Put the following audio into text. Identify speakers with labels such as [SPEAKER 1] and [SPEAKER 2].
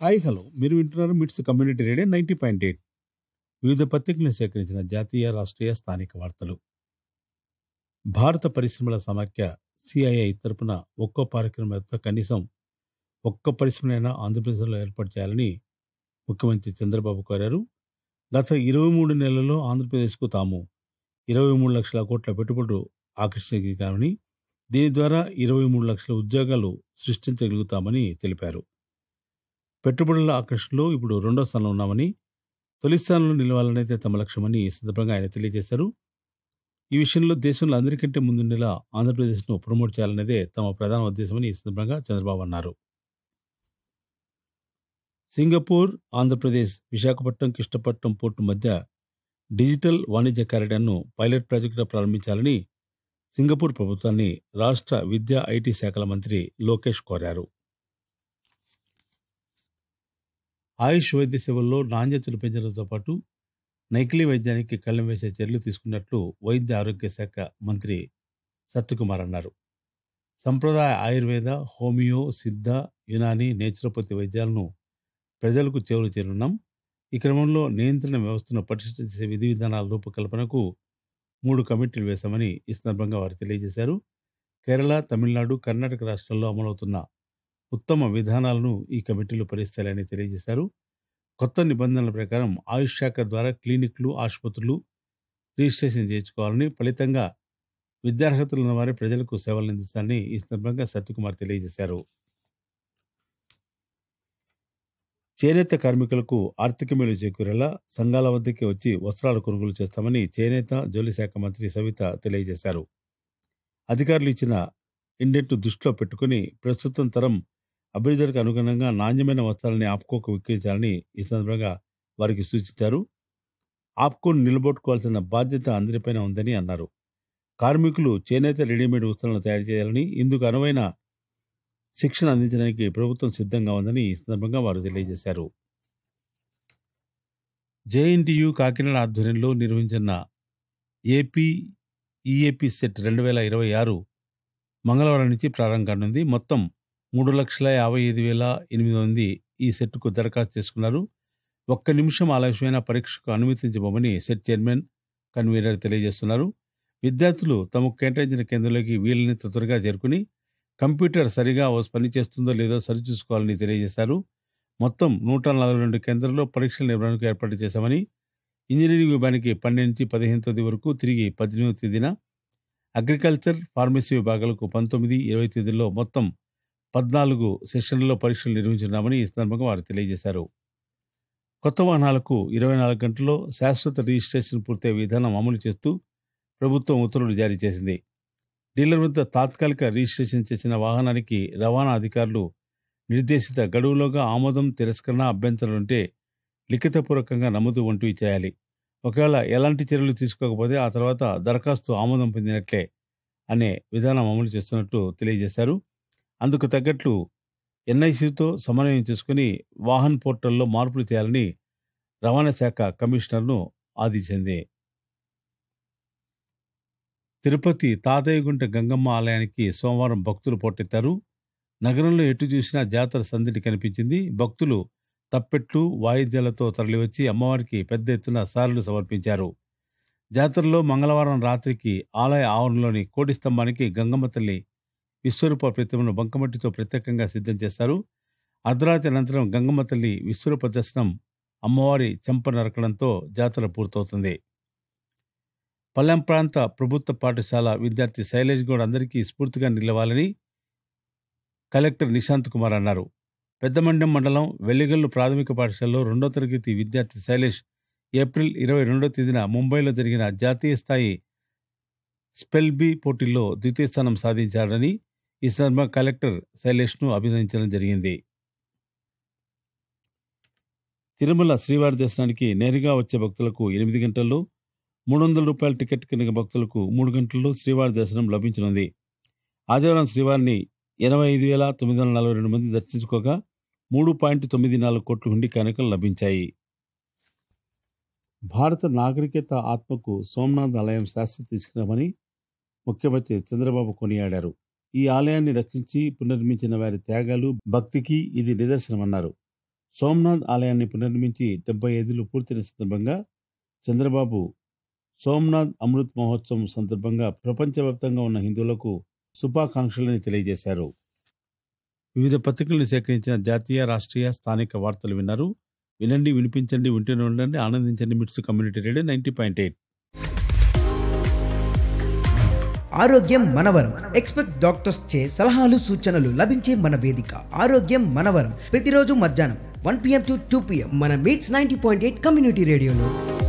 [SPEAKER 1] hi hello మీరు వింటున్నారు MITS community radio ninety point eight వివిధ పత్రికలను సేకరించిన జాతీయ రాష్ట్రీయ స్థానిక వార్తలు భారత పరిశ్రమల సమాఖ్య సిఐఐ తరపున ఒక్కో పారిశ్రామిక కనీసం ఒక్క పరిశ్రమనైనా ఆంధ్రప్రదేశ్లో ఏర్పాటు చేయాలని ముఖ్యమంత్రి చంద్రబాబు కోరారు గత ఇరవై మూడు నెలల్లో ఆంధ్రప్రదేశ్కు తాము ఇరవై మూడు లక్షల కోట్ల పెట్టుబడులు ఆకర్షించామని దీని ద్వారా ఇరవై మూడు లక్షల ఉద్యోగాలు సృష్టించగలుగుతామని తెలిపారు పెట్టుబడుల ఆకర్షణలో ఇప్పుడు రెండో స్థానంలో ఉన్నామని తొలి స్థానంలో నిలవాలనైతే తమ లక్ష్యమని ఈ సందర్భంగా ఆయన తెలియజేశారు ఈ విషయంలో దేశంలో అందరికంటే ముందుండేలా ఆంధ్రప్రదేశ్ను ప్రమోట్ చేయాలనేదే తమ ప్రధాన ఉద్దేశమని ఈ సందర్భంగా చంద్రబాబు అన్నారు సింగపూర్ ఆంధ్రప్రదేశ్ విశాఖపట్నం కృష్ణపట్నం పోర్టు మధ్య డిజిటల్ వాణిజ్య కారిడార్ను పైలట్ ప్రాజెక్టుగా ప్రారంభించాలని సింగపూర్ ప్రభుత్వాన్ని రాష్ట్ర విద్యా ఐటీ శాఖల మంత్రి లోకేష్ కోరారు ఆయుష్ వైద్య సేవల్లో నాణ్యతను పెంచడంతో పాటు నైకిలీ వైద్యానికి కళ్ళం వేసే చర్యలు తీసుకున్నట్లు వైద్య ఆరోగ్య శాఖ మంత్రి సత్యకుమార్ అన్నారు సంప్రదాయ ఆయుర్వేద హోమియో సిద్ధ యునాని నేచురోపతి వైద్యాలను ప్రజలకు చేరువ చేరున్నాం ఈ క్రమంలో నియంత్రణ వ్యవస్థను పటిష్ట చేసే విధి విధానాల రూపకల్పనకు మూడు కమిటీలు వేశామని ఈ సందర్భంగా వారు తెలియజేశారు కేరళ తమిళనాడు కర్ణాటక రాష్ట్రాల్లో అమలవుతున్న ఉత్తమ విధానాలను ఈ కమిటీలు పరిస్తాయని తెలియజేశారు కొత్త నిబంధనల ప్రకారం ఆయుష్ శాఖ ద్వారా క్లినిక్లు ఆసుపత్రులు రిజిస్ట్రేషన్ చేయించుకోవాలని ఫలితంగా విద్యార్హతలు ఉన్న వారి ప్రజలకు సేవలు అందిస్తారని ఈ సందర్భంగా సత్యకుమార్ తెలియజేశారు చేనేత కార్మికులకు ఆర్థిక మేలు చేకూరేలా సంఘాల వద్దకే వచ్చి వస్త్రాలు కొనుగోలు చేస్తామని చేనేత జౌలి శాఖ మంత్రి సవిత తెలియజేశారు అధికారులు ఇచ్చిన ఇండెంట్ దృష్టిలో పెట్టుకుని ప్రస్తుతం తరం అభివృద్ధికి అనుగుణంగా నాణ్యమైన వస్త్రాలని ఆప్కోకు విక్రయించాలని ఈ సందర్భంగా వారికి సూచించారు ఆప్కోను నిలబొట్టుకోవాల్సిన బాధ్యత అందరిపైన ఉందని అన్నారు కార్మికులు చేనేత రెడీమేడ్ వస్త్రాలను తయారు చేయాలని ఇందుకు అనువైన శిక్షణ అందించడానికి ప్రభుత్వం సిద్ధంగా ఉందని ఈ సందర్భంగా వారు తెలియజేశారు జేఎన్టీయు కాకినాడ ఆధ్వర్యంలో నిర్వహించిన ఏపీ ఈఏపీ సెట్ రెండు వేల ఇరవై ఆరు మంగళవారం నుంచి ప్రారంభం కానుంది మొత్తం మూడు లక్షల యాభై ఐదు వేల ఎనిమిది మంది ఈ సెట్కు దరఖాస్తు చేసుకున్నారు ఒక్క నిమిషం ఆలస్యమైన పరీక్షకు అనుమతించబోమని సెట్ చైర్మన్ కన్వీనర్ తెలియజేస్తున్నారు విద్యార్థులు తమకు కేటాయించిన కేంద్రంలోకి వీళ్ళని త్వరగా చేరుకుని కంప్యూటర్ సరిగా పనిచేస్తుందో లేదో సరిచూసుకోవాలని తెలియజేశారు మొత్తం నూట నలభై రెండు కేంద్రాల్లో పరీక్షల నిర్వహణకు ఏర్పాటు చేశామని ఇంజనీరింగ్ విభాగానికి పన్నెండు నుంచి పదిహేను తేదీ వరకు తిరిగి పద్దెనిమిదవ తేదీన అగ్రికల్చర్ ఫార్మసీ విభాగాలకు పంతొమ్మిది ఇరవై తేదీల్లో మొత్తం పద్నాలుగు సెషన్లలో పరీక్షలు నిర్వహించున్నామని ఈ సందర్భంగా వారు తెలియజేశారు కొత్త వాహనాలకు ఇరవై నాలుగు గంటల్లో శాశ్వత రిజిస్ట్రేషన్ పూర్తయ్యే విధానం అమలు చేస్తూ ప్రభుత్వం ఉత్తర్వులు జారీ చేసింది డీలర్ వద్ద తాత్కాలిక రిజిస్ట్రేషన్ చేసిన వాహనానికి రవాణా అధికారులు నిర్దేశిత గడువులోగా ఆమోదం తిరస్కరణ అభ్యంతరాలు ఉంటే లిఖితపూర్వకంగా నమోదు వంటివి చేయాలి ఒకవేళ ఎలాంటి చర్యలు తీసుకోకపోతే ఆ తర్వాత దరఖాస్తు ఆమోదం పొందినట్లే అనే విధానం అమలు చేస్తున్నట్టు తెలియజేశారు అందుకు తగ్గట్లు ఎన్ఐసితో సమన్వయం చేసుకుని వాహన్ పోర్టల్లో మార్పులు చేయాలని రవాణా శాఖ కమిషనర్ను ఆదేశించింది తిరుపతి తాతయ్యగుంట గంగమ్మ ఆలయానికి సోమవారం భక్తులు పోటెత్తారు నగరంలో ఎటు చూసినా జాతర సందడి కనిపించింది భక్తులు తప్పెట్లు వాయిద్యాలతో తరలివచ్చి అమ్మవారికి పెద్ద ఎత్తున సారులు సమర్పించారు జాతరలో మంగళవారం రాత్రికి ఆలయ ఆవరణలోని కోటి స్తంభానికి గంగమ్మ తల్లి విశ్వరూప ప్రతిమను బంకమట్టితో ప్రత్యేకంగా సిద్ధం చేస్తారు అర్ధరాత్రి అనంతరం గంగమ్మ తల్లి విశ్వరూప దర్శనం అమ్మవారి చెంప నరకడంతో జాతర పూర్తవుతుంది పల్లెం ప్రాంత ప్రభుత్వ పాఠశాల విద్యార్థి శైలేష్ గౌడ్ అందరికీ స్ఫూర్తిగా నిలవాలని కలెక్టర్ నిశాంత్ కుమార్ అన్నారు పెద్దమండం మండలం వెల్లిగల్లు ప్రాథమిక పాఠశాలలో రెండో తరగతి విద్యార్థి శైలేష్ ఏప్రిల్ ఇరవై రెండో తేదీన ముంబైలో జరిగిన జాతీయ స్థాయి స్పెల్ బి పోటీల్లో ద్వితీయ స్థానం సాధించాడని ఈ సందర్భంగా కలెక్టర్ శైలేష్ను అభినందించడం జరిగింది తిరుమల శ్రీవారి దర్శనానికి నేరుగా వచ్చే భక్తులకు ఎనిమిది గంటల్లో మూడు వందల రూపాయల టికెట్ కింద భక్తులకు మూడు గంటల్లో శ్రీవారి దర్శనం లభించనుంది ఆదివారం శ్రీవారిని ఎనభై ఐదు వేల తొమ్మిది వందల నలభై రెండు మంది దర్శించుకోగా మూడు పాయింట్ తొమ్మిది నాలుగు కోట్ల హుండీ కానుకలు లభించాయి భారత నాగరికత ఆత్మకు సోమనాథ్ ఆలయం శాస్త్ర తీసుకురామని ముఖ్యమంత్రి చంద్రబాబు కొనియాడారు ఈ ఆలయాన్ని రక్షించి పునర్మించిన వారి త్యాగాలు భక్తికి ఇది నిదర్శనమన్నారు సోమనాథ్ ఆలయాన్ని పునర్నిర్మించి డెబ్బై ఐదులు పూర్తయిన సందర్భంగా చంద్రబాబు సోమనాథ్ అమృత్ మహోత్సవం సందర్భంగా ప్రపంచవ్యాప్తంగా ఉన్న హిందువులకు శుభాకాంక్షలని తెలియజేశారు వివిధ పత్రికలను సేకరించిన జాతీయ రాష్ట్రీయ స్థానిక వార్తలు విన్నారు వినండి వినిపించండి వింటూనే ఉండండి ఆనందించండి MITS community radio ninety point eight
[SPEAKER 2] ఆరోగ్యం మనవరం ఎక్స్పెక్ట్ డాక్టర్స్ చే సలహాలు సూచనలు లభించే మన వేదిక ఆరోగ్యం మనవరం ప్రతిరోజు మధ్యాహ్నం one PM to two PM మన MITS ninety point eight community రేడియోలో